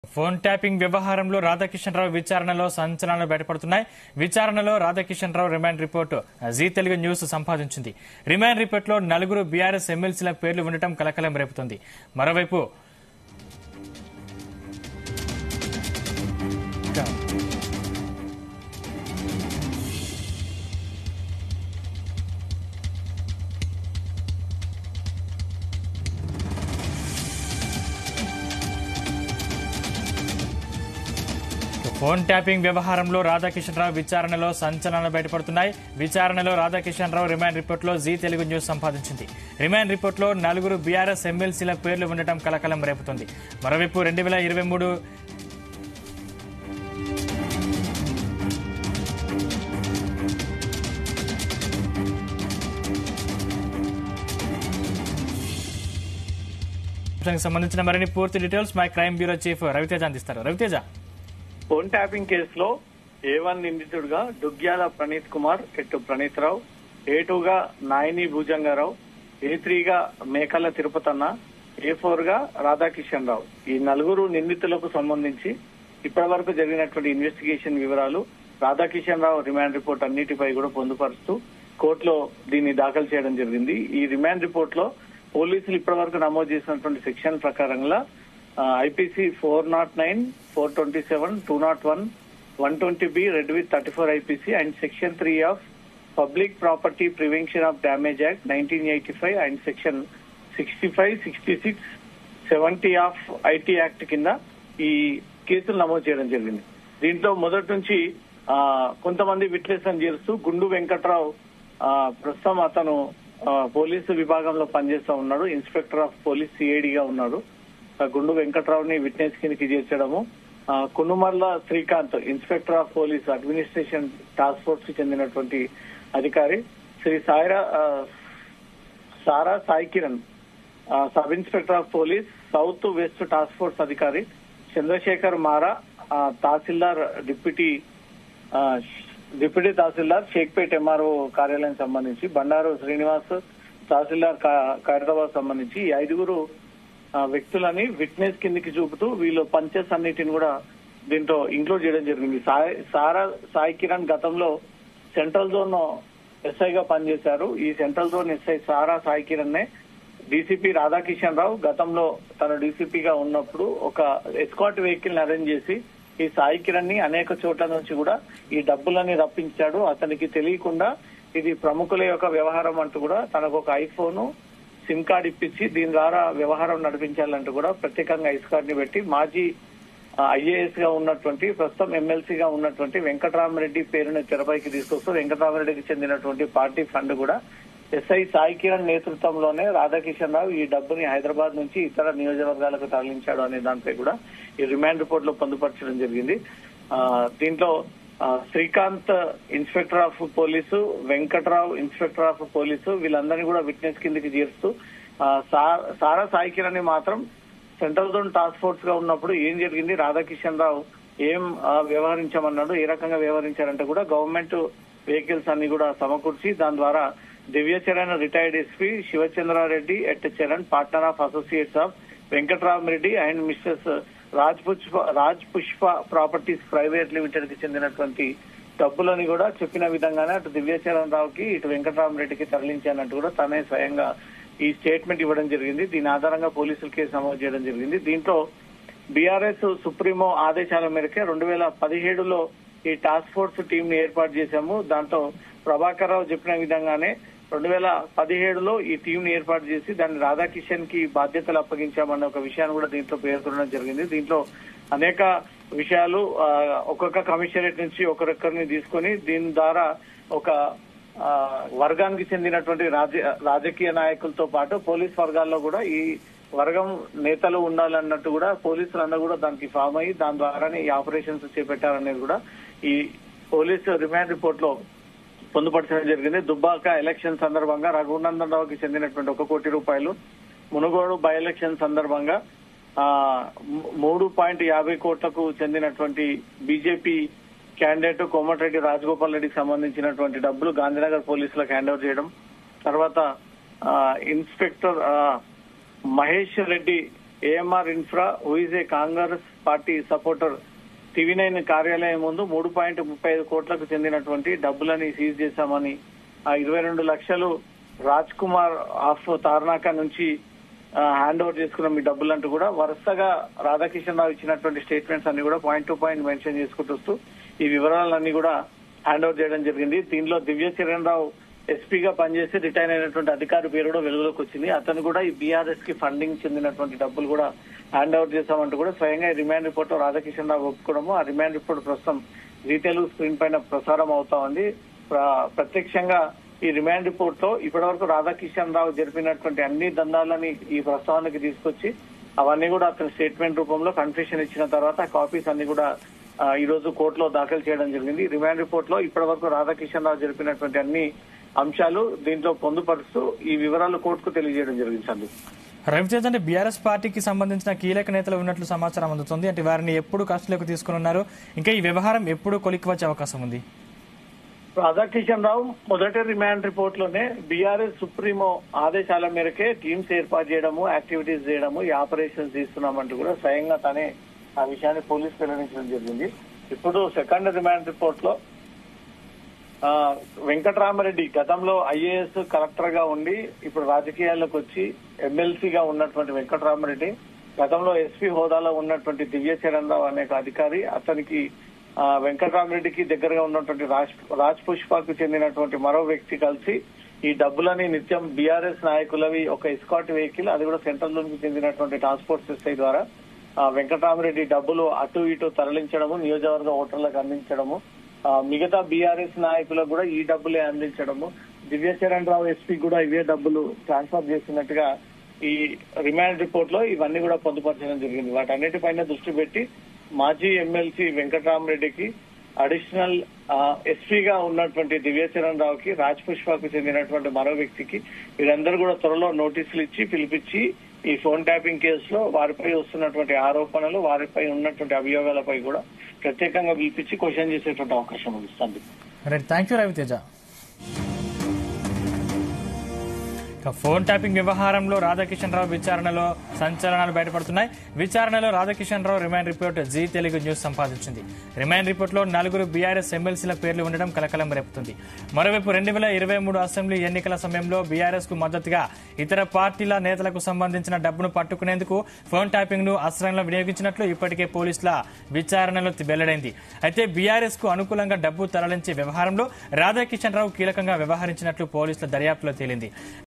phone tapping వ్యవహారంలో రాధాకిషన్ రావు విచారణలో సంచలనాలు బయటపడుతున్నాయి విచారణలో Radhakishan Rao remand report Zee Telugu news సంపాదించింది రిమాండ్ రిపోర్టులో నలుగురు బీఆర్ఎస్ ఎమ్మెల్సీల పేర్లు ఉండటం కలకలం రేపుతుంది మరోవైపు ఇంకా ఫోన్ ట్యాపింగ్ వ్యవహారంలో రాధాకిషన్ రావు విచారణలో సంచలనాలు బయటపడుతున్నాయి విచారణలో రాధాకిషన్ రావు రిమాండ్ రిపోర్టులో జీ తెలుగు న్యూస్ సంపాదించింది రిమాండ్ రిపోర్టులో నలుగురు బీఆర్ఎస్ ఎమ్మెల్సీల పేర్లు ఉండటం కలకలం రేపుతుంది మరోవైపు రెండు వేల ఇరవై మూడు అంశానికి సంబంధించిన మరిన్ని పూర్తి డీటెయిల్స్ మా క్రైమ్ బ్యూరో చీఫ్ రవితేజ అందిస్తారు రవితేజ ఫోన్ ట్యాపింగ్ కేసులో ఏ వన్ నిందితుడుగా దుగ్గ్యాల ప్రణీత్ కుమార్ ఎటు ప్రణీత్ రావు ఏ టూగా నాయని భుజంగారావు ఏ త్రీగా మేకల తిరుపతన్న ఏ ఫోర్ గా రాధాకిషన్ రావు ఈ నలుగురు నిందితులకు సంబంధించి ఇప్పటి వరకు జరిగినటువంటి ఇన్వెస్టిగేషన్ వివరాలు రాధాకిషన్ రావు రిమాండ్ రిపోర్ట్ అన్నిటిపై కూడా పొందుపరుస్తూ కోర్టులో దీన్ని దాఖలు చేయడం జరిగింది ఈ రిమాండ్ రిపోర్ట్ లో పోలీసులు ఇప్పటి వరకు నమోదు చేసినటువంటి సెక్షన్ ప్రకారంగా IPC four nought nine four twenty seven two nought one one twenty B read with thirty four IPC and section three of public property prevention of damage act nineteen eighty five and section sixty five sixty six seventy of IT act కింద ఈ కేసులు నమోదు చేయడం జరిగింది దీంట్లో మొదటి నుంచి ఆ, కొంతమంది విట్నెస్ అని చేస్తూ గుండు వెంకట్రావు ఆ, ప్రస్తుతం అతను ఆ, పోలీసు విభాగంలో పనిచేస్తా ఉన్నాడు ఇన్స్పెక్టర్ ఆఫ్ పోలీస్ సిఐడిగా ఉన్నాడు ఆ, గుండు వెంకట్రావుని విట్నెస్ కిందకి చేర్చడము ఆ, Kunumarla Srikanth inspector of police administration task force కి చెందినటువంటి అధికారి శ్రీ సాయిరా ఆ, సారా సాయి కిరణ్ ఆ, sub inspector of police south west task force అధికారి చంద్రశేఖర్ మారా ఆ, తహసీల్దార్ డిప్యూటీ ఆ, డిప్యూటీ తహసీల్దార్ షేక్పేట్ ఎంఆర్ఓ కార్యాలయం సంబంధించి బండారు శ్రీనివాస్ తహసీల్దార్ కా- ఖైరతాబాద్ సంబంధించి ఈ ఐదుగురు ఆ, వ్యక్తులని విట్నెస్ కిందికి చూపుతూ వీళ్ళు పంచెస్ అన్నిటిని కూడా దీంట్లో ఇంక్లూడ్ చేయడం జరిగింది సాయి సారా సాయి కిరణ్ గతంలో సెంట్రల్ జోన్ ఎస్ఐగా పనిచేశారు ఈ central zone SI Sara Sai Kiran నే డీసీపీ రాధాకిషన్ రావు గతంలో తన డీసీపీగా ఉన్నప్పుడు ఒక ఎస్కాట్ వెహికల్ అరేంజ్ చేసి ఈ సాయి కిరణ్ ని అనేక చోట్ల నుంచి కూడా ఈ డబ్బులని రప్పించాడు అతనికి తెలియకుండా ఇది ప్రముఖుల యొక్క వ్యవహారం అంటూ కూడా తనకు ఒక ఐఫోన్ సిమ్ కార్డ్ ఇప్పించి దీని ద్వారా వ్యవహారం నడిపించాలంటూ కూడా ప్రత్యేకంగా ఐస్కార్డ్ ని పెట్టి మాజీ ఐఏఎస్ గా ఉన్నటువంటి ప్రస్తుతం ఎమ్మెల్సీగా ఉన్నటువంటి వెంకటరామరెడ్డి పేరుని తెరపైకి తీసుకొస్తూ వెంకటరామరెడ్డికి చెందినటువంటి పార్టీ ఫండ్ కూడా ఎస్ఐ సాయి కిరణ్ నేతృత్వంలోనే రాధాకిషన్ రావు ఈ డబ్బుని హైదరాబాద్ నుంచి ఇతర నియోజకవర్గాలకు తరలించాడు అనే దానిపై కూడా ఈ రిమాండ్ రిపోర్ట్ లో పొందుపరచడం జరిగింది ఆ, దీంట్లో ఆ, Srikanth inspector of police Venkatrao inspector of police వీళ్ళందరినీ కూడా విట్నెస్ కిందకి చేరుస్తూ ఆ, సా- సారా సాయి కిరణ్ ని మాత్రం సెంట్రల్ జోన్ టాస్క్ ఫోర్స్ గా ఉన్నప్పుడు ఏం జరిగింది రాధాకిషన్ రావు ఏం ఆ, వ్యవహరించమన్నాడు ఏ రకంగా వ్యవహరించారంటే కూడా గవర్నమెంట్ వెహికల్స్ అన్ని కూడా సమకూర్చి దాని ద్వారా Divya Charan retired SP Shivachandra Reddy at Charan partner of associates of Venkatrama Reddy and messrs Raj Pushpa Raj Pushpa properties private limited కి చెందినటువంటి డబ్బులని కూడా చెప్పిన విధంగానే అటు దివ్యచరణ్ రావుకి ఇటు వెంకటరామరెడ్డికి తరలించానంటూ కూడా తనే స్వయంగా ఈ స్టేట్మెంట్ ఇవ్వడం జరిగింది దీని ఆధారంగా పోలీసులు కేసు నమోదు చేయడం జరిగింది దీంట్లో బీఆర్ఎస్ సుప్రీమో ఆదేశాల మేరకే రెండు వేల పదిహేడులో ఈ టాస్క్ ఫోర్స్ టీం ని ఏర్పాటు చేశాము దాంతో ప్రభాకర్ రావు చెప్పిన విధంగానే రెండు వేల పదిహేడులో ఈ టీం ని ఏర్పాటు చేసి దాన్ని రాధాకిషన్ కి బాధ్యతలు అప్పగించామన్న ఒక విషయాన్ని కూడా దీంట్లో పేర్కొనడం జరిగింది దీంట్లో అనేక విషయాలు ఆ, ఒక్కొక్క కమిషనరేట్ నుంచి ఒకరొక్కరిని తీసుకొని దీని ద్వారా ఒక ఆ, వర్గానికి చెందినటువంటి రాజ రాజకీయ నాయకులతో పాటు పోలీస్ వర్గాల్లో కూడా ఈ వర్గం నేతలు ఉండాలన్నట్టు కూడా పోలీసులు అందరూ కూడా దానికి ఫామ్ అయ్యి దాని ద్వారానే ఈ ఆపరేషన్స్ చేపట్టారనేది కూడా ఈ పోలీసు రిమాండ్ రిపోర్ట్ లో పొందుపరచడం జరిగింది దుబ్బాక ఎలక్షన్ సందర్భంగా రఘునందన్ రావుకి చెందినటువంటి ఒక కోటి రూపాయలు మునుగోడు బై ఎలక్షన్ సందర్భంగా ఆ మూ- మూడు పాయింట్ యాభై కోట్లకు చెందినటువంటి బీజేపీ క్యాండిడేట్ కోమటిరెడ్డి రాజగోపాల్ రెడ్డికి సంబంధించినటువంటి డబ్బులు గాంధీనగర్ పోలీసులకు హ్యాండ్ ఓవర్ చేయడం తర్వాత ఆ, ఇన్స్పెక్టర్ ఆ, Mahesh Reddy AMR infra who is a Congress party supporter TV nine కార్యాలయం ముందు మూడు పాయింట్ ముప్పై ఐదు కోట్లకు చెందినటువంటి డబ్బులని సీజ్ చేశామని ఆ ఇరవై రెండు లక్షలు రాజ్ కుమార్ ఆఫ్ తార్నాక నుంచి హ్యాండ్ ఓవర్ చేసుకున్న మీ డబ్బులు అంటూ కూడా వరుసగా రాధాకిషన్ రావు ఇచ్చినటువంటి స్టేట్మెంట్స్ అన్ని కూడా పాయింట్ టు పాయింట్ మెన్షన్ చేసుకుంటూ వస్తూ ఈ వివరాలన్నీ కూడా హ్యాండ్ ఓవర్ చేయడం జరిగింది దీనిలో దివ్య చరణ్ రావు ఎస్పీగా పనిచేసి రిటైర్ అయినటువంటి అధికారి పేరు కూడా వెలుగులోకి వచ్చింది అతను కూడా ఈ బీఆర్ఎస్ కి ఫండింగ్ చెందినటువంటి డబ్బులు కూడా హ్యాండ్ ఓవర్ చేశామంటూ కూడా స్వయంగా ఈ రిమాండ్ రిపోర్ట్ రాధాకిషన్ రావు ఒప్పుకోవడము ఆ రిమాండ్ రిపోర్ట్ ప్రస్తుతం జీ తెలుగు స్క్రీన్ పైన ప్రసారం అవుతా ఉంది ప్ర- ప్రత్యక్షంగా ఈ రిమాండ్ రిపోర్ట్ తో ఇప్పటివరకు రాధాకిషన్ రావు జరిపినటువంటి అన్ని దందాలని ఈ ప్రస్తావనకి తీసుకొచ్చి అవన్నీ కూడా అతని స్టేట్మెంట్ రూపంలో కన్ఫెషన్ ఇచ్చిన తర్వాత కాపీస్ అన్ని కూడా ఆ, ఈ రోజు కోర్టులో దాఖలు చేయడం జరిగింది రిమాండ్ రిపోర్ట్ లో ఇప్పటివరకు రాధాకిషన్ రావు జరిపినటువంటి అన్ని అంశాలు దీంట్లో పొందుపరుస్తూ ఈ వివరాలు కోర్టుకు తెలియజేయడం జరిగింది సందీప్ రవితేజ్ అంటే బీఆర్ఎస్ పార్టీకి సంబంధించిన కీలక నేతలు ఉన్నట్లు సమాచారం అందుతుంది అంటే వారిని ఎప్పుడు కస్టడీలోకి తీసుకుని ఉన్నారు ఇంకా ఈ వ్యవహారం ఎప్పుడు కొలిక్కి వచ్చే అవకాశం ఉంది రాధాకిషన్ రావు మొదటి రిమాండ్ రిపోర్ట్ లోనే బీఆర్ఎస్ సుప్రీమో ఆదేశాల మేరకే టీమ్స్ ఏర్పాటు చేయడము యాక్టివిటీస్ చేయడము ఈ ఆపరేషన్స్ తీస్తున్నామంటూ కూడా స్వయంగా తనే ఆ విషయాన్ని పోలీసు వెల్లడించడం జరిగింది ఇప్పుడు సెకండ్ రిమాండ్ రిపోర్ట్ లో ఆ, వెంకటరామరెడ్డి గతంలో ఐఏఎస్ కలెక్టర్ గా ఉండి ఇప్పుడు రాజకీయాల్లోకి వచ్చి ఎమ్మెల్సీగా ఉన్నటువంటి వెంకటరామరెడ్డి గతంలో ఎస్పీ హోదాలో ఉన్నటువంటి దివ్య చరణ్ రావు అనే ఒక అధికారి అతనికి ఆ, వెంకటరామరెడ్డికి దగ్గరగా ఉన్నటువంటి రాజ్ రాజ్ పుష్పకు చెందినటువంటి మరో వ్యక్తి కలిసి ఈ డబ్బులని నిత్యం బీఆర్ఎస్ నాయకులవి ఒక ఎస్కాట్ వెహికల్ అది కూడా సెంట్రల్ జోన్ కి చెందినటువంటి ట్రాన్స్పోర్ట్ ఎస్ఐ ద్వారా ఆ, వెంకటరామరెడ్డి డబ్బులు అటు ఇటు తరలించడము నియోజకవర్గ ఓటర్లకు అందించడము ఆ, మిగతా బీఆర్ఎస్ నాయకులకు కూడా ఈ డబ్బులే అందించడము దివ్యచరణ్ రావు ఎస్పీ కూడా ఇవే డబ్బులు ట్రాన్స్ఫర్ చేసినట్టుగా ఈ రిమాండ్ రిపోర్ట్ లో ఇవన్నీ కూడా పొందుపరచడం జరిగింది వాటన్నిటిపైన దృష్టి పెట్టి మాజీ ఎమ్మెల్సీ వెంకటరామరెడ్డికి అడిషనల్ ఎస్పీగా ఉన్నటువంటి దివ్యచరణ్ రావుకి రాజ్ పుష్పకు చెందినటువంటి మరో వ్యక్తికి వీరందరూ కూడా త్వరలో నోటీసులు ఇచ్చి పిలిపించి ఈ ఫోన్ ట్యాపింగ్ కేసులో వారిపై వస్తున్నటువంటి ఆరోపణలు వారిపై ఉన్నటువంటి అభియోగాలపై కూడా ప్రత్యేకంగా పిలిపించి క్వశ్చన్ చేసేటువంటి అవకాశం ఉంది Sandeep right thank you Raviteja ఇక ఫోన్ ట్యాపింగ్ వ్యవహారంలో రాధాకిషన్ రావు విచారణలో సంచలనాలు బయటపడుతున్నాయి విచారణలో Radhakishan Rao remand report Zee Telugu news సంపాదించింది రిమాండ్ రిపోర్ట్లో నలుగురు బీఆర్ఎస్ ఎమ్మెల్సీల పేర్లు ఉండడం కలకలం రేపుతుంది మరోవైపు రెండు వేల ఇరవై మూడు అసెంబ్లీ ఎన్నికల సమయంలో బీఆర్ఎస్ కు మద్దతుగా ఇతర పార్టీల నేతలకు సంబంధించిన డబ్బును పట్టుకునేందుకు ఫోన్ ట్యాపింగ్ ను అస్త్రంలో వినియోగించినట్లు ఇప్పటికే పోలీసుల విచారణలో వెల్లడైంది అయితే బీఆర్ఎస్ కు అనుకూలంగా డబ్బు తరలించే వ్యవహారంలో రాధాకిషన్ రావు కీలకంగా వ్యవహరించినట్లు పోలీసుల దర్యాప్తులో తేలింది